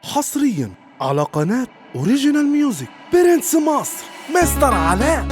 حصريا على قناة اوريجينال ميوزك برنس مصر مستر علاء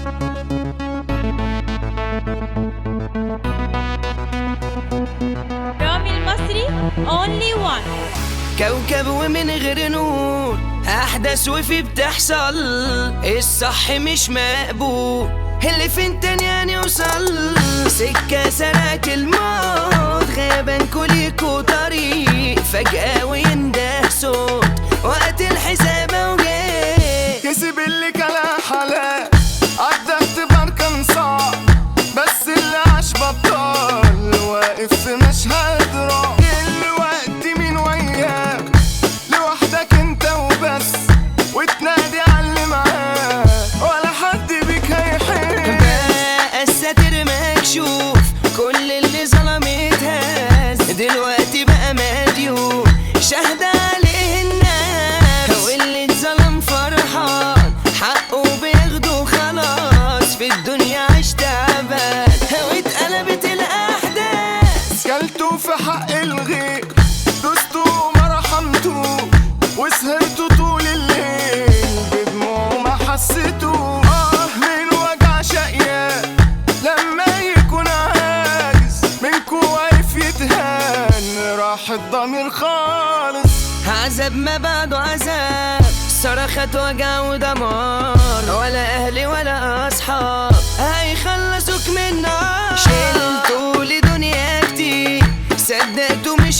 رامي المصري only one كوكب ومن غير نور أحداث وفي بتحصل الصح مش مقبول اللي فين تاني يعني وصل سكة سرعة الموت غابن كليكو طريق فجأة وينده صوت وقت الحساب وجاي كسب اللي كان حلال عدى اختبار كان صعب بس اللي عاش بطال واقف في مشهد رعب الوقت مين وياك لوحدك انت وبس وتنادي على اللي معاك ولا حد بيك هيحس بقى الستر مكشوف كل اللي ظلم اتهز دلوقتي بقى مديون شهد عليه الناس واللي اتظلم فرحان حقه بياخده خلاص في الدنيا عيش تعبان واتقلبت الاحداث كلتوا في حق الغير دوستوا وما رحمتوا وسهرتوا طول الليل بدموع ما حسيتوا اه من وجع شقيان لما يكون عاجز منكوا واقف يتهان راح الضمير خالص عذاب ما بعده عذاب صرخت وجع ودمار ولا اهلي ولا اصحاب هيخلصوك من نار شلتوا لدنيا كتير صدقتوا مش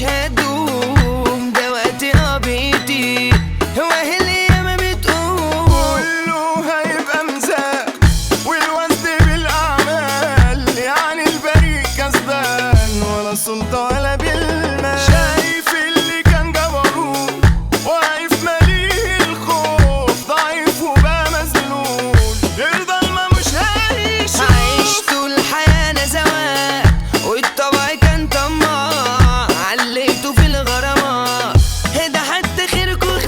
هتدوم ده وقت قبيتي هو اللي ما بتقول كله هيبقى مزاج والوزن بالاعمال يعني البريء كسبان ولا سلطه ولا بالمال شايف اللي كان جبروت واقف مليء الخوف ضعيف وبقى مذلول يرضى ما مش هيعيش عشت الحياة نزوات والطبع كان طماع عليته في الغرامات ده حتى خيركوا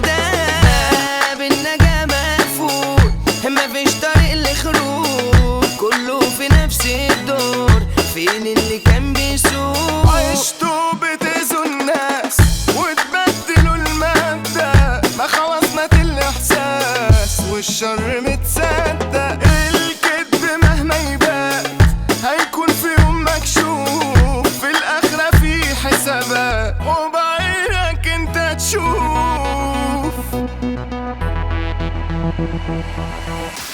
خداع بالنجاة مقفول مفيش طريق لخروج كله في نفس الدور فين اللي كان بيسوق عشتوا بتأذوا الناس وتبدلوا المادة ما خلصنا الإحساس والشر متصدق الكذب مهما يبان هيكون في يوم مكشوف في الآخرة في حسابات وبعينك انت تشوف